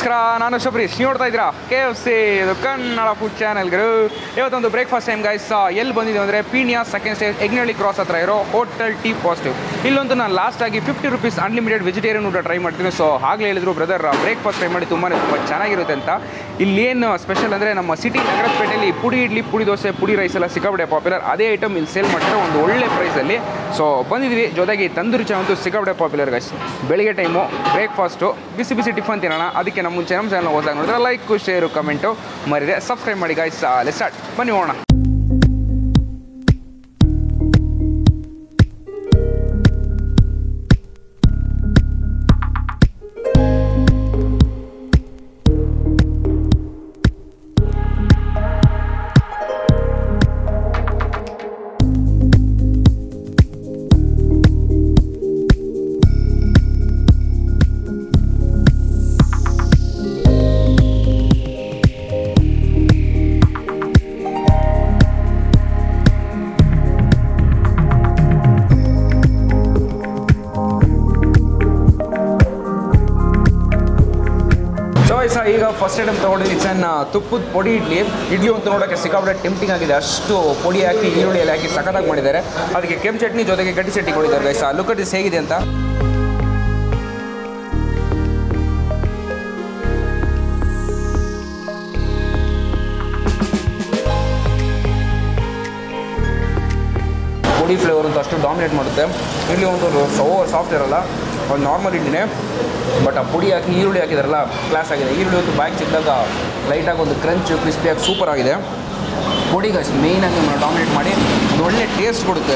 ನಮಸ್ಕಾರ ನಾನು ಶಬರೀಶ್ ನೀವು ನೋಡ್ತಾ ಇದ್ದೀರಾ ಕೆ ಎಫ್ ಸಿ ಇದು ಕನ್ನಡ ಫುಡ್ ಚಾನೆಲ್ಗಳು ಇವತ್ತೊಂದು ಬ್ರೇಕ್ಫಾಸ್ಟ್ ಟೈಮ್ ಗೈಸ್ ಎಲ್ಲಿ ಬಂದಿದ್ದೀವಿ ಅಂದರೆ Peenya second stage Egnahalli cross ಹತ್ರ ಇರೋ ಹೋಟೆಲ್ ಟೀ ಪಾಸಿಟಿವ್ ಇಲ್ಲೊಂದು ನಾನು ಲಾಸ್ಟ್ ಆಗಿ ಫಿಫ್ಟಿ ರುಪೀಸ್ ಅನ್ಲಿಮಿಟೆಡ್ ವೆಜಿಟೇರಿಯನ್ ಊಟ ಟ್ರೈ ಮಾಡ್ತೀನಿ ಸೊ ಆಗಲೇ ಹೇಳಿದ್ರು ಬ್ರದರ್ ಬ್ರೇಕ್ಫಾಸ್ಟ್ ಟ್ರೈ ಮಾಡಿ ತುಂಬಾ ತುಂಬ ಚೆನ್ನಾಗಿರುತ್ತೆ ಅಂತ ಇಲ್ಲೇನು ಸ್ಪೆಷಲ್ ಅಂದರೆ ನಮ್ಮ ಸಿಟಿ ನಗರಪೇಟೆಯಲ್ಲಿ ಪುಡಿ ಇಡ್ಲಿ ಪುಡಿ ದೋಸೆ ಪುಡಿ ರೈಸ್ ಎಲ್ಲ ಸಿಕ್ಕಾಪಟ್ಟೆ ಪಾಪ್ಯುಲರ್ ಅದೇ ಐಟಮ್ ಇಲ್ಲಿ ಸೇಲ್ ಮಾಡ್ತಾರೆ ಒಂದು ಒಳ್ಳೆ ಪ್ರೈಸಲ್ಲಿ ಸೊ ಬಂದಿದ್ವಿ ಜೊತೆಗೆ ಈ ತಂದೂರಿ ಚಾ ಅಂತೂ ಸಿಕ್ಕಾಪಟ್ಟೆ ಪಾಪ್ಯುಲರ್ ಗೈಸ್ ಬೆಳಿಗ್ಗೆ ಟೈಮು ಬ್ರೇಕ್ಫಾಸ್ಟು ಬಿಸಿ ಬಿಸಿ ಟಿಫನ್ ತಿನ್ನೋಣ ಅದಕ್ಕೆ ನಮ್ಮ ಮುಂಚೆ ನಮ್ಮ ಚಾನಲ್ ಹೊಸ ನೋಡಿದ್ರೆ ಲೈಕ್ ಶೇರು ಕಮೆಂಟು ಮರಿದೆ ಸಬ್ಸ್ಕ್ರೈಬ್ ಮಾಡಿ ಗೈಸ್ ಲೆಟ್ ಸ್ಟಾರ್ಟ್ ಬನ್ನಿ ಹೋಗೋಣ ಸೊ ವಯಸ್ಸ ಈಗ ಫಸ್ಟ್ ಐಟಮ್ ತೊಗೊಂಡಿದ್ದು ಚೆನ್ನ ತುಪ್ಪದ ಪೊಡಿ ಇಡ್ಲಿ ಇಡ್ಲಿ ಅಂತ ನೋಡೋಕ್ಕೆ ಸಿಕ್ಕಾಪಟ್ಟೆ ಟೆಂಪ್ಟಿಂಗ್ ಆಗಿದೆ ಅಷ್ಟು ಪೊಡಿ ಹಾಕಿ ಈರುಳ್ಳಿ ಎಲ್ಲ ಹಾಕಿ ಸಖತ್ತಾಗಿ ಮಾಡಿದ್ದಾರೆ ಅದಕ್ಕೆ ಕೆಂಪು ಚಟ್ನಿ ಜೊತೆಗೆ ಗಟ್ಟಿ ಚಟ್ನಿ ಕೊಡಿದ್ದಾರೆ ಗೈಸ ಲುಕ್ ಅಟ್ ದಿಸ್ ಹೇಗಿದೆ ಅಂತ ಪುಡಿ ಫ್ಲೇವರ್ ಅಂತ ಅಷ್ಟು ಡಾಮಿನೇಟ್ ಮಾಡುತ್ತೆ ಇಡ್ಲಿ ಒಂದು ಓವರ್ ಸಾಫ್ಟ್ ಇರಲ್ಲ ಒಂದು ನಾರ್ಮಲ್ ಇಡ್ಲಿನೇ ಬಟ್ ಆ ಪುಡಿ ಹಾಕಿ ಈರುಳ್ಳಿ ಹಾಕಿದಾರಲ್ಲ ಕ್ಲಾಸ್ ಆಗಿದೆ ಈರುಳ್ಳಿ ಒಂದು ಬ್ಯಾಗ್ ಚಿಕ್ಕಿದಾಗ ಲೈಟಾಗಿ ಒಂದು ಕ್ರಂಚ್ ಕ್ರಿಸ್ಪಿಯಾಗಿ ಸೂಪರ್ ಆಗಿದೆ ಪುಡಿಗೆ ಅಷ್ಟು ಮೇಯ್ನಾಗಿ ಡಾಮಿನೇಟ್ ಮಾಡಿ ಒಂದು ಒಳ್ಳೆ ಟೇಸ್ಟ್ ಕೊಡುತ್ತೆ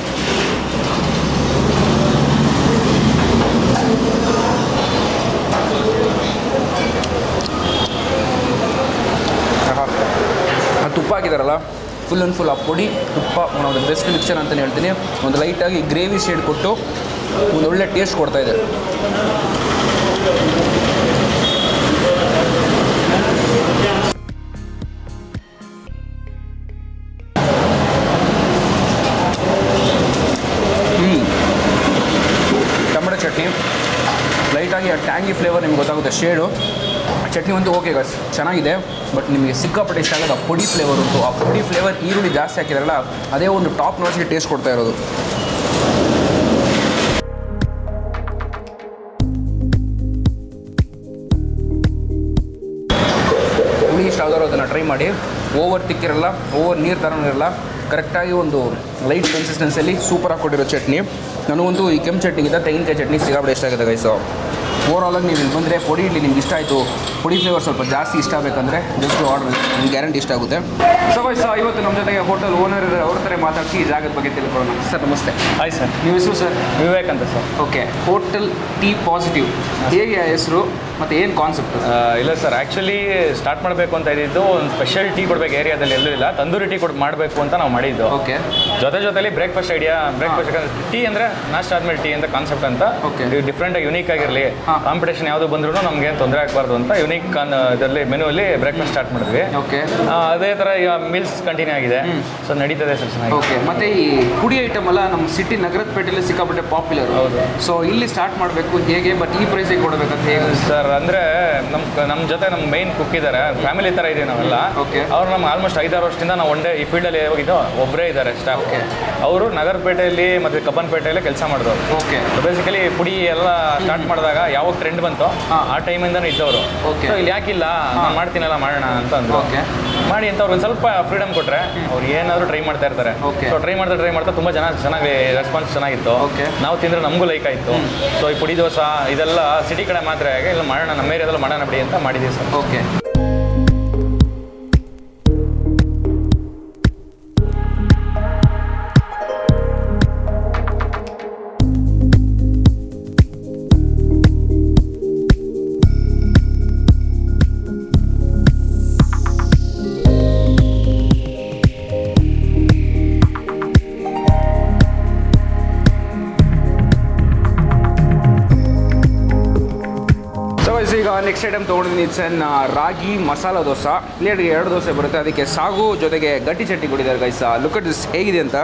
ಆಹಾ. ಆ ತುಪ್ಪ ಹಾಕಿದಾರಲ್ಲ ಫುಲ್ ಆ್ಯಂಡ್ ಫುಲ್ ಆ ಪುಡಿ ತುಪ್ಪ ಒಂದು ಬೆಸ್ಟ್ ಮಿಕ್ಸರ್ ಅಂತಲೇ ಹೇಳ್ತೀನಿ ಒಂದು ಲೈಟಾಗಿ ಗ್ರೇವಿ ಶೇಡ್ ಕೊಟ್ಟು ಒಂದು ಒಳ್ಳೆ ಟೇಸ್ಟ್ ಕೊಡ್ತಾ ಇದೆ ಹ್ಞೂ ಟೊಮೆಟೊ ಚಟ್ನಿ ಲೈಟಾಗಿ ಆ ಟ್ಯಾಂಗಿ ಫ್ಲೇವರ್ ನಿಮ್ಗೆ ಗೊತ್ತಾಗುತ್ತೆ ಶೇಡು ಚಟ್ನಿ ಅಂತೂ ಓಕೆ ಗಸ್ ಚೆನ್ನಾಗಿದೆ ಬಟ್ ನಿಮಗೆ ಸಿಕ್ಕಾಪಟ್ಟೆ ಇಷ್ಟ ಆಗೋದು ಆ ಪುಡಿ ಫ್ಲೇವರ್ ಉಂಟು ಆ ಪುಡಿ ಫ್ಲೇವರ್ ಈರುಳ್ಳಿ ಜಾಸ್ತಿ ಹಾಕಿದಾರಲ್ಲ ಅದೇ ಒಂದು ಟಾಪ್ ನೋಟ್ಸ್ಗೆ ಟೇಸ್ಟ್ ಕೊಡ್ತಾ ಇರೋದು ಹುಳಿ ಇಷ್ಟ ಆದವರು ಅದನ್ನು ಟ್ರೈ ಮಾಡಿ ಓವರ್ ತಿಕ್ಕಿರಲ್ಲ ಓವರ್ ನೀರು ಥರನೂ ಇರಲ್ಲ ಕರೆಕ್ಟಾಗಿ ಒಂದು ಲೈಟ್ ಕನ್ಸಿಸ್ಟೆನ್ಸಿಯಲ್ಲಿ ಸೂಪರಾಗಿ ಕೊಟ್ಟಿರೋ ಚಟ್ನಿ ನನಗಂತೂ ಈ ಕೆಂಪು ಚಟ್ನಿಗಿಂತ ತೆಂಗಿನಕಾಯಿ ಚಟ್ನಿ ಸಿಗಾಬಿಡೆ ಇಷ್ಟ ಆಗಿದೆ ಗೈಸು ಓವರಾಲಾಗಿ ನೀವು ಇಲ್ಲಿ ಬಂದರೆ ಪುಡಿ ಇಡ್ಲಿ ನಿಮ್ಗೆ ಇಷ್ಟ ಆಯಿತು ಪುಡಿ ಫ್ಲೇವರ್ ಸ್ವಲ್ಪ ಜಾಸ್ತಿ ಇಷ್ಟ ಆಗಬೇಕಂದ್ರೆ ಜಸ್ಟ್ ಆರ್ಡರ್ ನಿಮ್ಗೆ ಗ್ಯಾರಂಟಿ ಇಷ್ಟ ಆಗುತ್ತೆ ಸೊ ಗೈಸ್ ಇವತ್ತು ನಮ್ಮ ಜೊತೆಗೆ ಹೋಟೆಲ್ ಓನರ್ ಇದ್ದಾರೆ ಅವ್ರ ಥರ ಮಾತಾಡಿಸಿ ಈ ಜಾಗದ ಬಗ್ಗೆ ತಿಳ್ಕೊಳ್ಳೋಣ ಸರ್ ನಮಸ್ತೆ ಹಾಯ್ ಸರ್ ನಿಮ್ಮ ಹೆಸರು ಸರ್ ವಿವೇಕ್ ಅಂತ sir okay hotel tea positive ಹೇಗೆ ಆ ಹೆಸರು ಮತ್ತು ಏನು ಕಾನ್ಸೆಪ್ಟ್ ಇಲ್ಲ ಸರ್ ಆ್ಯಕ್ಚುಲಿ ಸ್ಟಾರ್ಟ್ ಮಾಡಬೇಕು ಅಂತ ಇದ್ದಿದ್ದು ಒಂದು ಸ್ಪೆಷಲ್ ಟೀ ಕೊಡ್ಬೇಕು ಏರಿಯಾದಲ್ಲಿ ಎಲ್ಲೂ ಇಲ್ಲ ತಂದೂರಿ ಟೀ ಕೊಡ್ ಮಾಡಬೇಕು ಅಂತ ನಾವು ಮಾಡಿದ್ದು ಓಕೆ ಜೊತೆ ಜೊತೆಲಿ ಬ್ರೇಕ್ಫಾಸ್ಟ್ ಐಡಿಯಾ ಬ್ರೇಕ್ಫಾಸ್ಟ್ ಟೀ ಅಂದರೆ ನಾಷ್ಟ ಆದ್ಮೇಲೆ ಟೀ ಅಂತ ಕಾನ್ಸೆಪ್ಟ್ ಅಂತ Okay. ಡಿಫ್ರೆಂಟ್ ಆಗಿ ಯುನೀಕ್ ಆಗಿರಲಿ ಹಾ. ಕಾಂಪಿಟೇಷನ್ ಯಾವುದು ಬಂದ್ರೂ ನಮ್ಗೆ ಏನು ತೊಂದರೆ ಆಗಬಾರ್ದು ಅಂತ ಯುನೀಕ್ ಕಾನ್ ಇದರಲ್ಲಿ ಮೆನುವಲ್ಲಿ ಬ್ರೇಕ್ಫಾಸ್ಟ್ ಸ್ಟಾರ್ಟ್ ಮಾಡಿದ್ವಿ ಓಕೆ ಆ, ಅದೇ ಥರ ಈಗ ಮೀಲ್ಸ್ ಕಂಟಿನ್ಯೂ ಆಗಿದೆ ಸೊ ನಡೀತದೆ ಸರ್ ಚೆನ್ನಾಗಿ ಓಕೆ ಮತ್ತೆ ಈ ಪುಡಿ ಐಟಮ್ ಎಲ್ಲ ನಮ್ಮ ಸಿಟಿ ನಗರದ ಪೇಟೆಯಲ್ಲಿ ಸಿಕ್ಕಾಪಟ್ಟೆ ಪಾಪ್ಯುಲರ್ ಹೌದು. ಸೊ ಇಲ್ಲಿ ಸ್ಟಾರ್ಟ್ ಮಾಡಬೇಕು ಹೇಗೆ ಬಟ್ ಈ ಪ್ರೈಸಿಗೆ ಕೊಡಬೇಕಂತ ಹೇಗೆ ಸರ್ ಅಂದ್ರೆ ನಮ್ ನಮ್ಮ ಜೊತೆ ನಮ್ಮ ಮೈನ್ ಕುಕ್ ಇದ್ದಾರೆ ಫ್ಯಾಮಿಲಿ ತರ ಇದೀವಿ ನಾವೆಲ್ಲ Okay. ಅವ್ರು ನಮ್ಮ ಆಲ್ಮೋಸ್ಟ್ ಐದಾರು ವರ್ಷದಿಂದ ನಾವು ಒನ್ ಡೇ ಈ ಫೀಲ್ಡಲ್ಲಿ ಹೋಗಿದ್ದು ಒಬ್ಬರೇ ಇದ್ದಾರೆ ಸ್ಟಾಫ್ Okay. ಅವರು ನಗರಪೇಟೆಯಲ್ಲಿ ಮತ್ತೆ ಕಬ್ಬನ್ಪೇಟೆಯಲ್ಲಿ ಕೆಲಸ ಮಾಡಿದವರು ಓಕೆ ಬೇಸಿಕಲಿ ಪುಡಿ ಎಲ್ಲ ಸ್ಟಾರ್ಟ್ ಮಾಡಿದಾಗ ಯಾವಾಗ ಟ್ರೆಂಡ್ ಬಂತು ಹಾ. ಆ ಟೈಮಿಂದನೂ ಇದ್ದವರು Okay. ಸೊ ಇಲ್ಲಿ ಯಾಕಿಲ್ಲ ನಾನು ಮಾಡ್ತೀನಲ್ಲ ಮಾಡೋಣ ಅಂತ ಅಂದ್ರು Okay. ಮಾಡಿ ಅಂತ ಅವ್ರಿಗೆ ಸ್ವಲ್ಪ ಫ್ರೀಡಮ್ ಕೊಟ್ರೆ ಅವ್ರು ಏನಾದ್ರು ಟ್ರೈ ಮಾಡ್ತಾ ಇರ್ತಾರೆ Okay. ಸೊ ಟ್ರೈ ಮಾಡ್ತಾ ಟ್ರೈ ಮಾಡ್ತಾ ತುಂಬಾ ಜನ ಚೆನ್ನಾಗಿ ರೆಸ್ಪಾನ್ಸ್ ಚೆನ್ನಾಗಿತ್ತು Okay. ನಾವು ತಿಂದ್ರೆ ನಮಗೂ ಲೈಕ್ ಆಯಿತು ಸೊ ಈ ಪುಡಿ ದೋಸೆ ಇದೆಲ್ಲ ಸಿಟಿ ಕಡೆ ಮಾತ್ರ ಹೇಗೆ ಇಲ್ಲ ಮಾಡೋಣ ನಮ್ಮ ಏರಿಯಾದಲ್ಲಿ ಮಾಡೋಣ ಬಿಡಿ ಅಂತ ಮಾಡಿದ್ದೀವಿ ಸರ್ ಓಕೆ ಸೊ guys, ಈಗ ನೆಕ್ಸ್ಟ್ ಐಟಮ್ ತೊಗೊಂಡಿದ್ದೀನಿ ಇಟ್ಸ್ ಎನ್ ರಾಗಿ ಮಸಾಲ ದೋಸೆ ಪ್ಲೇಟ್ಗೆ ಎರಡು ದೋಸೆ ಬರುತ್ತೆ ಅದಕ್ಕೆ ಸಾಗು ಜೊತೆಗೆ ಗಟ್ಟಿ ಚಟ್ನಿ ಕೊಟ್ಟಿದ್ದಾರೆ ಗೈಸ್ ಲುಕ್ ಅಟ್ ದಿಸ್ ಹೇಗಿದೆ ಅಂತ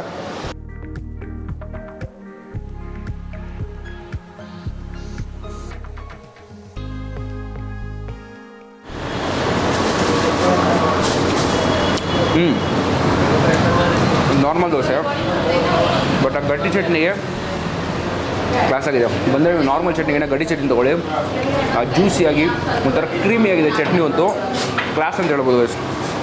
ಕ್ಲಾಸ್ ಆಗಿದೆ ಬಂದರೆ ನಾರ್ಮಲ್ ಚಟ್ನಿಗಿನ ಗಡಿ ಚಟ್ನಿ ತೊಗೊಳ್ಳಿ ಜ್ಯೂಸಿಯಾಗಿ ಒಂಥರ ಕ್ರೀಮಿಯಾಗಿದೆ ಚಟ್ನಿ ಅಂತೂ ಕ್ಲಾಸ್ ಅಂತ ಹೇಳ್ಬೋದು guys.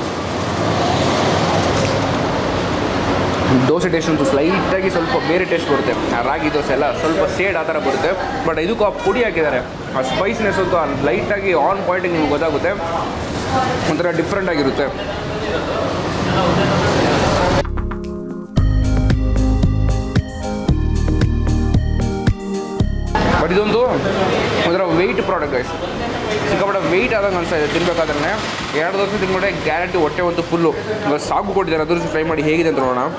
ದೋಸೆ ಟೇಸ್ಟ್ ಅಂತೂ ಸ್ಲೈಟಾಗಿ ಸ್ವಲ್ಪ ಬೇರೆ ಟೇಸ್ಟ್ ಬರುತ್ತೆ ಆ ರಾಗಿ ದೋಸೆ ಎಲ್ಲ ಸ್ವಲ್ಪ ಸೇಡ್ ಆ ಥರ ಬರುತ್ತೆ ಬಟ್ ಇದಕ್ಕೂ ಆ ಪುಡಿ ಹಾಕಿದ್ದಾರೆ ಆ ಸ್ಪೈಸ್ನೆಸ್ ಅಂತೂ ಲೈಟಾಗಿ ಆನ್ ಪಾಯಿಂಟಿಗೆ ನಿಮ್ಗೆ ಗೊತ್ತಾಗುತ್ತೆ ಒಂಥರ ಡಿಫ್ರೆಂಟ್ ಆಗಿರುತ್ತೆ ಬಟ್ ಇದೊಂದು ಒಂಥರ ವೆಯ್ಟ್ ಪ್ರಾಡಕ್ಟ್ ಗೈಸ್ ಸಿಕ್ಕಾಪಟ್ಟೆ ವೆಯ್ಟ್ ಆದಂಗೆ ಅನಿಸ್ತಾ ಇದೆ ತಿನ್ಬೇಕಾದ್ರೆ ಎರಡು ದೋಸೆ ತಿನ್ಕೊಂಡ್ರೆ ಗ್ಯಾರಂಟಿ ಹೊಟ್ಟೆ ಒಂದು ಫುಲ್ಲು ಇವಾಗ ಸಾಗು ಕೊಟ್ಟಿದ್ದಾರೆ ಅದ್ರ ಫ್ರೈ ಮಾಡಿ ಹೇಗಿದೆ ಅಂತ ನೋಡೋಣ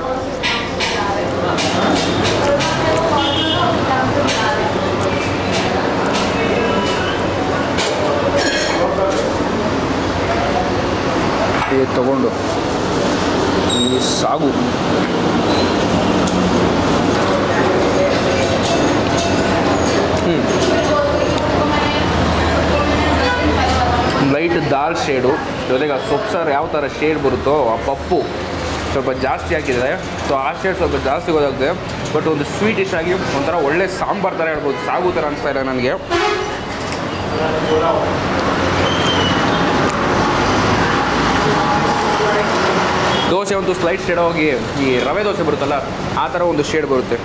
ಇದು ತಗೊಂಡು ಈ ಸಾಗು ಲೈಟ್ ದಾಲ್ ಶೇಡು ಜೊತೆಗೆ ಆ ಸೊಪ್ಪು ಸಾರು ಯಾವ ಥರ ಶೇಡ್ ಬರುತ್ತೋ ಆ ಪಪ್ಪು ಸ್ವಲ್ಪ ಜಾಸ್ತಿ ಹಾಕಿದ್ದಾರೆ ಸೊ ಆ ಶೇಡ್ ಸ್ವಲ್ಪ ಜಾಸ್ತಿ ಗೊತ್ತಾಗುತ್ತೆ ಬಟ್ ಒಂದು ಸ್ವೀಟಿಶ್ ಆಗಿ ಒಂಥರ ಒಳ್ಳೆ ಸಾಂಬಾರು ಥರ ಹೇಳ್ಬೋದು ಸಾಗು ಥರ ಅನಿಸ್ತಾ ಇದೆ ನನಗೆ ದೋಸೆ ಒಂದು ಸ್ಲೈಟ್ ಶೇಡ್ ಹೋಗಿ ಈ ರವೆ ದೋಸೆ ಬರುತ್ತಲ್ಲ ಆ ಥರ ಒಂದು ಶೇಡ್ ಬರುತ್ತೆ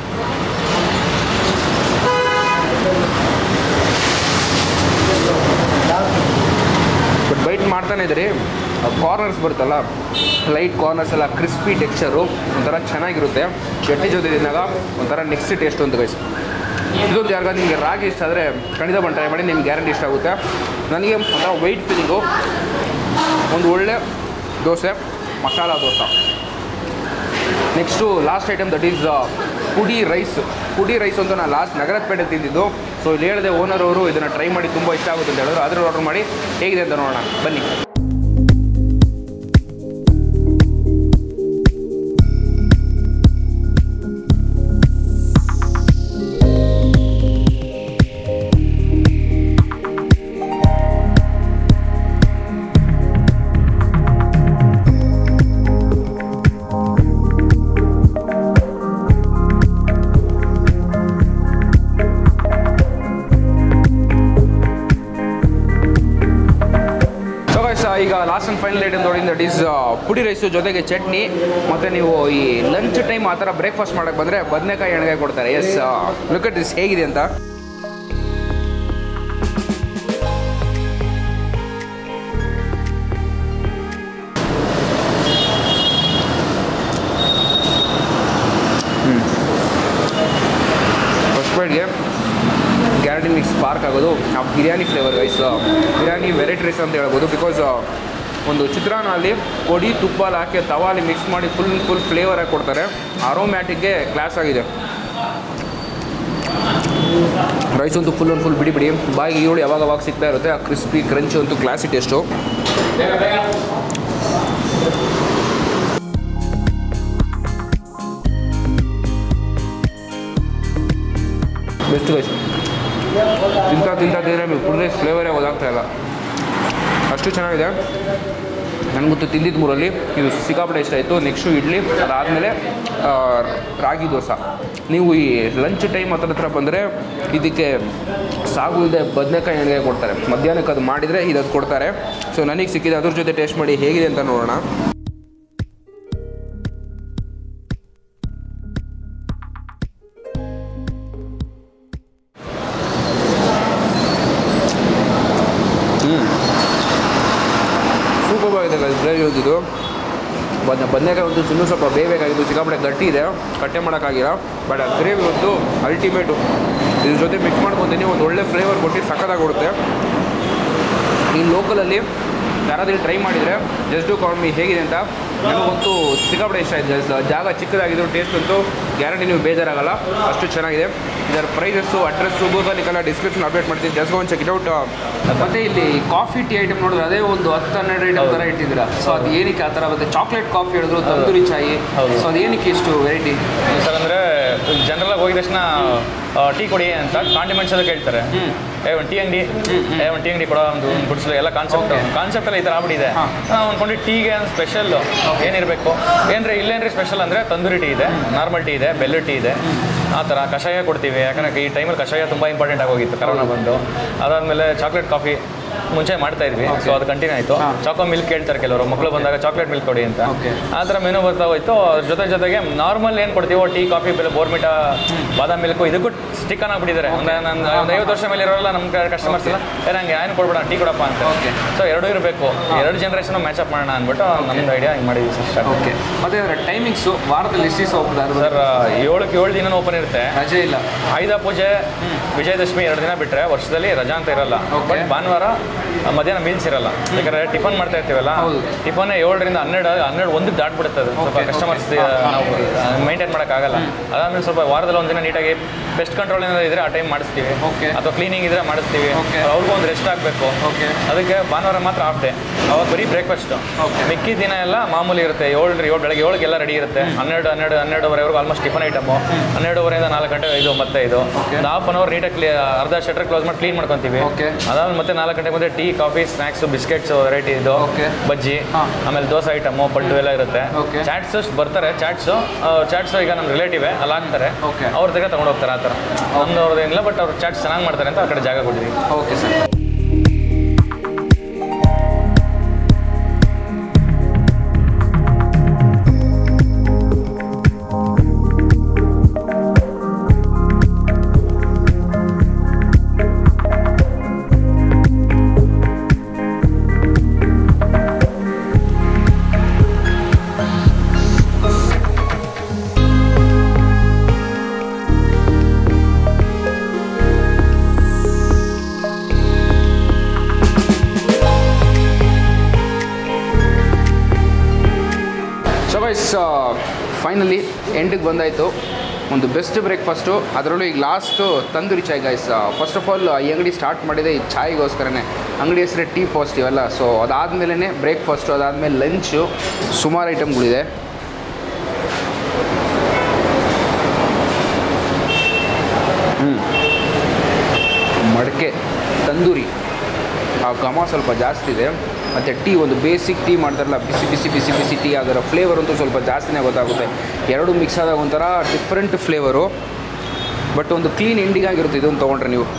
ಬಟ್ ಬೈಟ್ ಮಾಡ್ತಾನೆ ಇದ್ರಿ ಕಾರ್ನರ್ಸ್ ಬರುತ್ತಲ್ಲ ಲೈಟ್ ಕಾರ್ನರ್ಸ್ ಎಲ್ಲ ಕ್ರಿಸ್ಪಿ ಟೆಕ್ಸ್ಚರು ಒಂಥರ ಚೆನ್ನಾಗಿರುತ್ತೆ ಚಟ್ನಿ ಜೊತೆ ತಿಂದಾಗ ಒಂಥರ ನೆಕ್ಸ್ಟ್ ಟೇಸ್ಟ್ ಅಂತ ಗೈಸ್ ಇದೊಂದು ಯಾರಿಗ ನಿಮಗೆ ರಾಗಿ ಇಷ್ಟ ಆದರೆ ಖಂಡಿತ ಬಂದು ಟ್ರೈ ಮಾಡಿ ನಿಮ್ಗೆ ಗ್ಯಾರಂಟಿ ಇಷ್ಟ ಆಗುತ್ತೆ ನನಗೆ ಒಂಥರ ವೈಟ್ ಫೀಲಿಂಗು ಒಂದು ಒಳ್ಳೆ dosa masala dosa next last item that is ಪುಡಿ ರೈಸ್ ಪುಡಿ ರೈಸ್ ಅಂತ ನಾನು ಲಾಸ್ಟ್ ನಗರದ ಪೇಟೆ ತಿಂದಿದ್ದು ಸೊ ಇಲ್ಲಿ ಹೇಳಿದೆ ಓನರ್ ಅವರು ಇದನ್ನು ಟ್ರೈ ಮಾಡಿ ತುಂಬ ಇಷ್ಟ ಆಗುತ್ತೆ ಅಂತ ಹೇಳಿದ್ರು ಅದ್ರ ಆರ್ಡರ್ ಮಾಡಿ ಹೇಗಿದೆ ಅಂತ ನೋಡೋಣ ಬನ್ನಿ ಸೊ ಗೈಸ್ ಈಗ ಲಾಸ್ಟ್ ಆ್ಯಂಡ್ ಫೈನಲ್ ಐಟಮ್ ನೋಡಿ ದಟ್ ಈಸ್ ಪುಡಿ ರೈಸು ಜೊತೆಗೆ ಚಟ್ನಿ ಮತ್ತು ನೀವು ಈ ಲಂಚ್ ಟೈಮ್ ಆ ಥರ ಬ್ರೇಕ್ಫಾಸ್ಟ್ ಮಾಡೋಕ್ಕೆ ಬಂದರೆ ಬದನೆಕಾಯಿ ಎಣ್ಣೆಕಾಯಿ ಕೊಡ್ತಾರೆ ಎಸ್ ಲುಕ್ ಅಟ್ ದಿಸ್ ಹೇಗಿದೆ ಅಂತ ಫಸ್ಟ್ ಬೈಟ್ಗೆ ಗ್ಯಾರಂಟಿ ಮಿಕ್ಸ್ ಸ್ಪಾರ್ಕ್ ಆಗೋದು ಆ biryani flavour rice biryani variety rice ಅಂತ ಹೇಳ್ಬೋದು ಬಿಕಾಸ್ ಒಂದು ಚಿತ್ರಾನ್ನ ಅಲ್ಲಿ ಪೊಡಿ ತುಪ್ಪ ಎಲ್ಲ ಹಾಕಿ ತವಾಲಿ ಮಿಕ್ಸ್ ಮಾಡಿ ಫುಲ್ ಫುಲ್ ಫ್ಲೇವರ್ ಆಗಿ ಕೊಡ್ತಾರೆ ಅರೋಮ್ಯಾಟಿಕ್ಗೆ ಕ್ಲಾಸ್ ಆಗಿದೆ ರೈಸ್ ಅಂತೂ ಫುಲ್ ಒಂದು ಫುಲ್ ಬಿಡಿ ಬಿಡಿ ಬಾಯಿಗೆ ಈರುಳ್ಳಿ ಯಾವಾಗ ಅವಾಗ ಸಿಗ್ತಾ ಇರುತ್ತೆ ಆ ಕ್ರಿಸ್ಪಿ ಕ್ರಂಚ್ ಅಂತೂ ಕ್ಲಾಸಿ ಟೇಸ್ಟು ಬೆಸ್ಟ್ ಗೈಸ್ ತಿಂತಾ ತಿಂತಾ ತಿಂದರೆ ನಿಮಗೆ ಪುಡಿ ರೈಸ್ ಫ್ಲೇವರೇ ಗೊತ್ತಾಗ್ತಾ ಇಲ್ಲ ಅಷ್ಟು ಚೆನ್ನಾಗಿದೆ ನನಗಂತೂ ತಿಂದಿದ್ದು ಮೂರಲ್ಲಿ ಇದು ಸಿಕ್ಕಾಪಟ್ಟೆ ಇಷ್ಟ ಆಯಿತು ನೆಕ್ಸ್ಟು ಇಡ್ಲಿ ಅದಾದಮೇಲೆ ರಾಗಿ ದೋಸೆ ನೀವು ಈ ಲಂಚ್ ಟೈಮ್ ಹತ್ರ ಹತ್ರ ಬಂದರೆ ಇದಕ್ಕೆ ಸಾಗು ಇದೆ ಬದನೆಕಾಯಿ ಎಣ್ಣೆಗೆ ಕೊಡ್ತಾರೆ ಮಧ್ಯಾಹ್ನಕ್ಕೆ ಅದು ಮಾಡಿದರೆ ಇದದು ಕೊಡ್ತಾರೆ ಸೊ ನನಗೆ ಸಿಕ್ಕಿದೆ ಅದ್ರ ಜೊತೆ ಟೇಸ್ಟ್ ಮಾಡಿ ಹೇಗಿದೆ ಅಂತ ನೋಡೋಣ ಸೂಪರ್ ಆಗಿದೆ ಗ್ರೇವಿ ಹೋಗಿದ್ದು ಬದನೆ ಬದನೆಕಾಯಿ ಒಂದು ಇನ್ನೂ ಸ್ವಲ್ಪ ಬೇಯಬೇಕಾಗಿದ್ದು ಸಿಕ್ಕಾಪಟ್ಟೆ ಗಟ್ಟಿ ಇದೆ ಕಟ್ಟೆ ಮಾಡೋಕ್ಕಾಗಿಲ್ಲ ಬಟ್ ಆ ಗ್ರೇವಿ ಒಂದು ಅಲ್ಟಿಮೇಟು ಇದ್ರ ಜೊತೆ ಮಿಕ್ಸ್ ಮಾಡ್ಕೊತೀನಿ ಒಂದು ಒಳ್ಳೆ ಫ್ಲೇವರ್ ಕೊಟ್ಟು ಸಖತ್ತಾಗಿ ಕೊಡುತ್ತೆ ಈ ಲೋಕಲಲ್ಲಿ ಯಾರಾದ್ರೂ ಟ್ರೈ ಮಾಡಿದರೆ ಜಸ್ಟ್ ಡೂ ಕಾಲ್ ಮಿ ಹೇಗಿದೆ ಅಂತ ನನಗಂತೂ ಸಿಕ್ಕಾಪಟ್ಟೆ ಇಷ್ಟ ಆಯಿತು ಜಸ್ಟ್ ಜಾಗ ಚಿಕ್ಕದಾಗಿದ್ದು ಟೇಸ್ಟ್ ಅಂತೂ ಗ್ಯಾರಂಟಿ ನೀವು ಬೇಜಾರಾಗಲ್ಲ ಅಷ್ಟು ಚೆನ್ನಾಗಿದೆ ಇದರ ಪ್ರೈಸಸ್ಸು ಅಡ್ರೆಸ್ಸು ಗೂಗಲಿಗೆಲ್ಲ ಡಿಸ್ಕ್ರಿಪ್ಷನ್ ಅಪ್ಡೇಟ್ ಮಾಡ್ತೀನಿ ಜಸ್ಟ್ ಒಂದು ಚೆಕ್ ಇಟ್ ಔಟ್ ಮತ್ತೆ ಇಲ್ಲಿ ಕಾಫಿ ಟೀ ಐಟಮ್ ನೋಡಿದ್ರೆ ಅದೇ ಒಂದು ಹತ್ತು ಹನ್ನೆರಡು ಐಟಮ್ ಥರ ಇಟ್ಟಿದ್ದೀರಾ ಸೊ ಅದು ಏನಕ್ಕೆ ಆ ಥರ ಮತ್ತೆ ಚಾಕ್ಲೇಟ್ ಕಾಫಿ ಹೇಳಿದ್ರು ತಂದೂರಿ ಚಾಯಿ ಹೌದು. ಸೊ ಅದು ಏನಕ್ಕೆ ಇಷ್ಟು ವೆರೈಟಿ ಸರ್ ಅಂದರೆ ಜನರಲಾಗಿ ಹೋಗಿದ ತಕ್ಷಣ ಟೀ ಕೊಡಿ ಅಂತ ಕಾಂಡಿಮೆಂಟ್ಸ್ ಎಲ್ಲ ಕೇಳ್ತಾರೆ ಹ್ಮ್. ಏ ಒಂದು ಟೀ ಅಂಗಡಿ ಏ ಒಂದು ಟೀ ಅಂಗಡಿ ಕೊಡೋ ಒಂದು ಒಂದು ಗುಡ್ಸ್ಲು ಎಲ್ಲ ಕಾನ್ಸೆಪ್ಟ್ ಕಾನ್ಸೆಪ್ಟ್ ಎಲ್ಲ ಈ ಥರ ಆಗ್ಬಿಟ್ಟಿದೆ ಹಾ. ನಾವು ಅನ್ಕೊಂಡು ಟೀಗೆ ಸ್ಪೆಷಲ್ ಏನಿರಬೇಕು ಏನ್ರಿ ಇಲ್ಲೇನ್ರಿ ಸ್ಪೆಷಲ್ ಅಂದರೆ ತಂದೂರಿ ಟೀ ಇದೆ ನಾರ್ಮಲ್ ಟೀ ಇದೆ ಬೆಲ್ಲ ಟೀ ಇದೆ ಆ ಥರ ಕಷಾಯ ಕೊಡ್ತೀವಿ ಯಾಕಂದ್ರೆ ಈ ಟೈಮಲ್ಲಿ ಕಷಾಯ ತುಂಬ ಇಂಪಾರ್ಟೆಂಟ್ ಆಗೋಗಿತ್ತು ಕರೋನಾ ಬಂದು ಅದಾದಮೇಲೆ ಚಾಕ್ಲೇಟ್ ಕಾಫಿ ಮುಂಚೆ ಮಾಡ್ತಾ ಇದ್ವಿ ಸೊ ಅದು ಕಂಟಿನ್ಯೂ ಆಯಿತು ಹಾ. ಚಾಕೋ ಮಿಲ್ಕ್ ಕೇಳ್ತಾರೆ ಕೆಲವರು ಮಕ್ಕಳು ಬಂದಾಗ ಚಾಕ್ಲೇಟ್ ಮಿಲ್ಕ್ ಕೊಡಿ ಅಂತ Okay. ಆ ಥರ ಮೆನು ಬರ್ತಾ ಹೋಯ್ತು ಅದ್ರ ಜೊತೆ ಜೊತೆಗೆ ನಾರ್ಮಲ್ ಏನು ಕೊಡ್ತೀವೋ ಟೀ ಕಾಫಿ ಬೆಲೆ ಬೋರ್ಮಿಟಾ ಬಾದಾಮ್ ಮಿಲ್ಕು ಇದಕ್ಕೂ ಸ್ಟಿಕ್ ಆನ್ ಆಗ್ಬಿಟ್ಟಿದ್ದಾರೆ ಒಂದು ನನ್ನ ಒಂದು ಐವತ್ತು ವರ್ಷ ಮೇಲೆ ಇರೋಲ್ಲ ನಮ್ಮ ಕಸ್ಟಮರ್ಸ್ ಎಲ್ಲ ಏ ನಂಗೆ ಏನು ಕೊಡ್ಬೇಡ ಟೀ ಕೊಡಪ್ಪ ಅಂತ Okay. ಸೊ ಎರಡೂ ಇರಬೇಕು ಎರಡು ಜನರೇಷನ್ ಮ್ಯಾಚ್ ಅಪ್ ಮಾಡೋಣ ಅಂದ್ಬಿಟ್ಟು ನಮ್ದು ಐಡಿಯಾ ಹಿಂಗೆ ಮಾಡಿದ್ವಿ ಸರ್ ಸ್ಟಾರ್ಟ್ ಓಕೆ ಮತ್ತೆ ಅದರ ಟೈಮಿಂಗ್ಸು ವಾರದಲ್ಲಿ ಎಷ್ಟು ದಿವಸ ಹೋಗ್ತಾರೆ ಸರ್ ಏಳಕ್ಕೆ ಏಳು ದಿನ ಓಪನ್ ಇರುತ್ತೆ ರಜೆ ಇಲ್ಲ ಆಯುಧ ಪೂಜೆ ವಿಜಯದಶಮಿ ಎರಡು ದಿನ ಬಿಟ್ಟರೆ ವರ್ಷದಲ್ಲಿ ರಜಾ ಅಂತ ಇರಲ್ಲ Okay. ಬಟ್ ಭಾನುವಾರ ಆ, ಮಧ್ಯಾಹ್ನ ಮೀಲ್ಸ್ ಇರಲ್ಲ ಯಾಕಂದ್ರೆ ಟಿಫನ್ ಮಾಡ್ತಾ ಇರ್ತೀವಲ್ಲ ಹೌದು. ಟಿಫನ್ ಏಳರಿಂದ ಹನ್ನೆರಡು ಹನ್ನೆರಡು ಒಂದಕ್ಕೆ ದಾಟ್ಬಿಡುತ್ತೆ ಅದು ಸ್ವಲ್ಪ Okay, ಕಸ್ಟಮರ್ಸ್ okay. ಹಾ, ನಾವು ಮೈಂಟೈನ್ ಮಾಡೋಕ್ಕಾಗಲ್ಲ ಅದಾದ್ಮೇಲೆ ಸ್ವಲ್ಪ ವಾರದಲ್ಲಿ ಒಂದಿನ ನೀಟಾಗಿ ಪೆಸ್ಟ್ ಕಂಟ್ರೋಲ್ ಏನಾದ್ರು ಇದ್ರೆ ಆ ಟೈಮ್ ಮಾಡಿಸ್ತೀವಿ Okay. ಅಥವಾ ಕ್ಲೀನಿಂಗ್ ಇದ್ರೆ ಮಾಡಿಸ್ತೀವಿ Okay. ಅವ್ರಿಗೂ ಒಂದು ರೆಸ್ಟ್ ಆಗಬೇಕು ಓಕೆ ಅದಕ್ಕೆ ಭಾನುವಾರ ಮಾತ್ರ ಹಾಫ್ ಡೇ ಅವಾಗ ಬರೀ ಬ್ರೇಕ್ಫಾಸ್ಟ್ Okay. ಮಿಕ್ಕಿ ದಿನ ಎಲ್ಲ ಮಾಮೂಲಿ ಇರುತ್ತೆ ಏಳು ಏಳು ಬೆಳಗ್ಗೆ ಏಳಿಗೆಲ್ಲ ರೆಡಿ ಇರುತ್ತೆ ಹನ್ನೆರಡು ಹನ್ನೆರಡು ಹನ್ನೆರಡುವರೆವರೆಗೂ ಆಲ್ಮೋಸ್ಟ್ ಟಿಫನ್ ಐಟಮು ಹನ್ನೆರಡುವರೆಯಿಂದ ನಾಲ್ಕು ಗಂಟೆ ಐದು ಮತ್ತೆ ಇದು Okay. ಒಂದು ಹಾಫ್ ಅನ್ ಅವರ್ ನೀಟಾಗಿ ಅರ್ಧ ಶಟರ್ ಕ್ಲೋಸ್ ಮಾಡಿ ಕ್ಲೀನ್ ಮಾಡ್ಕೊತೀವಿ Okay. ಅದಾದ್ಮೇಲೆ ಮತ್ತೆ ನಾಲ್ಕು ಗಂಟೆ ಮತ್ತೆ tea coffee snacks biscuits variety ಇದು Okay. ಬಜ್ಜಿ ಹಾ. ಆಮೇಲೆ ದೋಸೆ ಐಟಮು ಪಡ್ಡು ಎಲ್ಲ ಇರುತ್ತೆ Okay. ಚಾಟ್ಸ್ ಬರ್ತಾರೆ ಚಾಟ್ಸು ಚಾಟ್ಸ್ ಈಗ ನಮ್ಮ ರಿಲೇಟಿವ್ ಅಲ್ಲಿ ಹಾಕ್ತಾರೆ Okay. ಅವ್ರ ತೆಗೆ ತಗೊಂಡು ಹೋಗ್ತಾರೆ ಆ ಥರ ನಮ್ದು ಅವ್ರದ್ದೇನಿಲ್ಲ ಬಟ್ ಅವ್ರು ಚಾಟ್ಸ್ ಚೆನ್ನಾಗಿ ಮಾಡ್ತಾರೆ ಅಂತ ಆ ಕಡೆ ಜಾಗ ಕೊಟ್ಟಿದ್ದೀವಿ okay sir so guys finally ಎಂಡಿಗೆ ಬಂದಾಯಿತು ಒಂದು ಬೆಸ್ಟ್ ಬ್ರೇಕ್ಫಾಸ್ಟು ಅದರಲ್ಲೂ ಈಗ last tandoori chai guys first of all ಈ ಅಂಗಡಿ ಸ್ಟಾರ್ಟ್ ಮಾಡಿದೆ ಈ ಚಾಯ್ಗೋಸ್ಕರನೇ ಅಂಗಡಿ ಹೆಸರೇ ಟೀ ಪಾಸಿಟಿವ್ ಅಲ್ಲ ಸೊ ಅದಾದಮೇಲೆ ಬ್ರೇಕ್ಫಾಸ್ಟು ಅದಾದಮೇಲೆ ಲಂಚು ಸುಮಾರು ಐಟಮ್ಗಳಿದೆ ಮಡಕೆ ತಂದೂರಿ ಆ ಘಮ ಸ್ವಲ್ಪ ಜಾಸ್ತಿ ಇದೆ ಮತ್ತು ಟೀ ಒಂದು ಬೇಸಿಕ್ ಟೀ ಮಾಡ್ತಾರಲ್ಲ ಬಿಸಿ ಬಿಸಿ ಬಿಸಿ ಬಿಸಿ ಟೀ ಅದರ ಫ್ಲೇವರ್ ಅಂತೂ ಸ್ವಲ್ಪ ಜಾಸ್ತಿನೇ ಗೊತ್ತಾಗುತ್ತೆ ಎರಡು ಮಿಕ್ಸ್ ಆದಾಗ ಒಂಥರ ಡಿಫ್ರೆಂಟ್ ಫ್ಲೇವರು ಬಟ್ ಒಂದು ಕ್ಲೀನ್ ಎಂಡಿಂಗ್ ಆಗಿರುತ್ತೆ ಇದನ್ನು ತೊಗೊಂಡ್ರೆ ನೀವು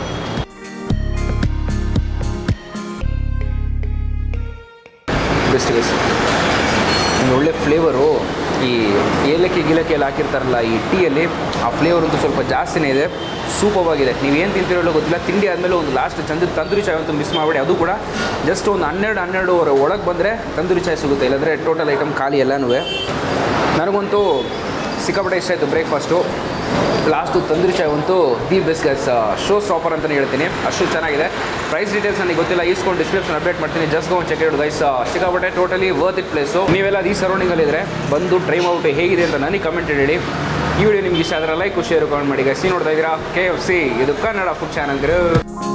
ಬೆಸ್ಟ್ ಗೈಸ್ ಒಂದು ಒಳ್ಳೆ ಫ್ಲೇವರು ಈ ಏಲಕ್ಕಿ ಗಿಲಕ್ಕಿ ಎಲ್ಲ ಹಾಕಿರ್ತಾರಲ್ಲ ಈ ಟೀಯಲ್ಲಿ ಆ ಫ್ಲೇವರ್ ಅಂತೂ ಸ್ವಲ್ಪ ಜಾಸ್ತಿನೇ ಇದೆ ಸೂಪರ್ವಾಗಿದೆ ನೀವು ಏನು ತಿಂತಿರೋ ಗೊತ್ತಿಲ್ಲ ತಿಂಡಿ ಆದಮೇಲೆ ಒಂದು ಲಾಸ್ಟ್ ಚಂದ ತಂದೂರಿ ಚಾಯ್ ಅಂತೂ ಮಿಸ್ ಮಾಡಬೇಡಿ ಅದು ಕೂಡ ಜಸ್ಟ್ ಒಂದು ಹನ್ನೆರಡು ಹನ್ನೆರಡುವರೆ ಒಳಗೆ ಬಂದರೆ ತಂದೂರಿ ಚಾಯ್ ಸಿಗುತ್ತೆ ಇಲ್ಲಾಂದರೆ ಟೋಟಲ್ ಐಟಮ್ ಖಾಲಿ ಎಲ್ಲನೂ ನನಗಂತೂ ಸಿಕ್ಕಾಪಟ್ಟೆ ಇಷ್ಟ ಆಯಿತು ಬ್ರೇಕ್ಫಾಸ್ಟು ಲಾಸ್ಟು ತಂದೂರಿ ಚಾಯ್ ಅಂತೂ the best guys show stopper ಅಂತಲೇ ಹೇಳ್ತೀನಿ ಅಷ್ಟು ಚೆನ್ನಾಗಿದೆ ಪ್ರೈಸ್ ಡೀಟೇಲ್ಸ್ ನನಗೆ ಗೊತ್ತಿಲ್ಲ ಈಸ್ಕೊಂಡು ಡಿಸ್ಕ್ರಿಪ್ಷನ್ ಅಪ್ಡೇಟ್ ಮಾಡ್ತೀನಿ ಜಸ್ಟ್ ಗೋ ಚೆಕ್ ಇಡು ಗೈಸ್ ಸಿಕ್ಕಾಪಟ್ಟೆ ಟೋಟಲಿ ವರ್ತ್ ಇಟ್ ಪ್ಲೇಸು ನೀವೆಲ್ಲ ಈ ಸರೌಂಡಿಂಗಲ್ಲಿದ್ದರೆ ಬಂದು ಟ್ರೈ ಮಾಡ್ಬಿಟ್ಟು ಹೇಗಿದೆ ಅಂತ ನನಗೆ ಕಮೆಂಟ್ ಹೇಳಿ ಈ ವಿಡಿಯೋ ನಿಮ್ಗೆ ಇಷ್ಟ ಆದರೆ ಲೈಕ್ ಶೇರ್ ಕಮೆಂಟ್ ಮಾಡಿ ಗೈಸ್ ನೋಡ್ತಾ ಇದ್ದೀರಾ ಕೆ ಎಫ್ ಸಿ ಇದು ಕನ್ನಡ ಫುಡ್ ಚಾನಲ್